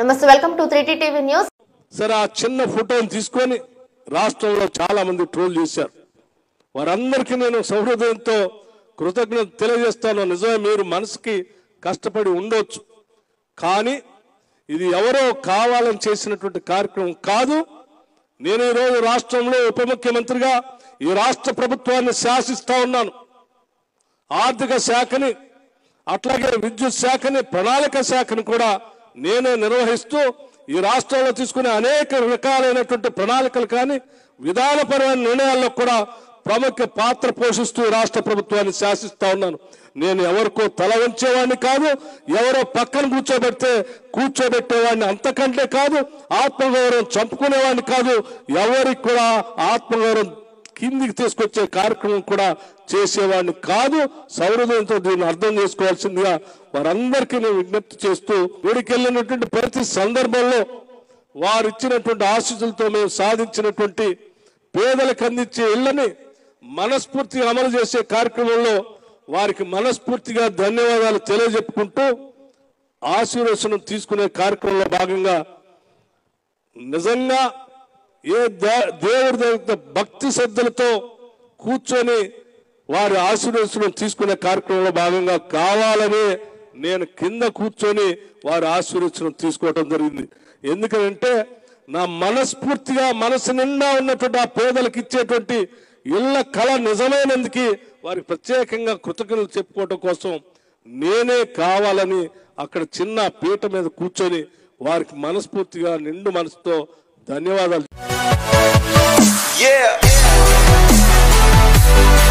నమస్తే welcome to three TV news సరే ఆ చిన్న ఫోటోని తీసుకొని రాష్ట్రంలో చాలా మంది ట్రోల్ చేశారు వారందరికీ నేను సౌహృదయంతో కృతజ్ఞత తెలియజేస్తాను నిజమే మీరు మనసుకి కష్టపడి ఉండొచ్చు కానీ ఇది ఎవరో కావాలని చేసినటువంటి కార్యక్రమం కాదు నేను ఈరోజు రాష్ట్రంలో ఉప ముఖ్యమంత్రిగా ఈ రాష్ట్ర ప్రభుత్వాన్ని శాసిస్తా ఉన్నాను ఆర్థిక శాఖని అట్లాగే విద్యుత్ శాఖని ప్రణాళిక శాఖని కూడా నేనే నిర్వహిస్తూ ఈ రాష్ట్రంలో తీసుకునే అనేక రకాలైనటువంటి ప్రణాళికలు కానీ విధానపరమైన నిర్ణయాల్లో కూడా ప్రముఖ పాత్ర పోషిస్తూ ఈ రాష్ట్ర ప్రభుత్వాన్ని శాసిస్తా ఉన్నాను నేను ఎవరికో తల వంచేవాడిని కాదు ఎవరో పక్కన కూర్చోబెడితే కూర్చోబెట్టేవాడిని అంతకంటే కాదు ఆత్మగౌరవం చంపుకునేవాడిని కాదు ఎవరికి కూడా ఆత్మగౌరవం కిందికి తీసుకొచ్చే కార్యక్రమం కూడా చేసేవాడిని కాదు సౌహృదయంతో దీన్ని అర్థం చేసుకోవాల్సిందిగా వారందరికీ నేను విజ్ఞప్తి చేస్తూ గుడికెళ్ళినటువంటి ప్రతి సందర్భంలో వారు ఇచ్చినటువంటి ఆశీస్సులతో మేము సాధించినటువంటి పేదలకు అందించే ఇళ్లని మనస్ఫూర్తిగా అమలు చేసే కార్యక్రమంలో వారికి మనస్ఫూర్తిగా ధన్యవాదాలు తెలియజెప్పుకుంటూ ఆశీర్వచనం తీసుకునే కార్యక్రమంలో భాగంగా నిజంగా ఏ దే- దేవుడి దగ్గర భక్తి శ్రద్ధలతో కూర్చొని వారి ఆశీర్వచనం తీసుకునే కార్యక్రమంలో భాగంగా కావాలని నేను కింద కూర్చొని వారి ఆశీర్వచనం తీసుకోవటం జరిగింది ఎందుకంటే నా మనస్ఫూర్తిగా మనసు నిండా ఉన్నటువంటి ఆ పేదలకు ఇచ్చేటువంటి ఇళ్ల కళ నిజమైనందుకు వారికి ప్రత్యేకంగా కృతజ్ఞతలు చెప్పుకోవటం కోసం నేనే కావాలని అక్కడ చిన్న పీట మీద కూర్చొని వారికి మనస్ఫూర్తిగా నిండు మనసుతో ధన్యవాదాలు Yeah.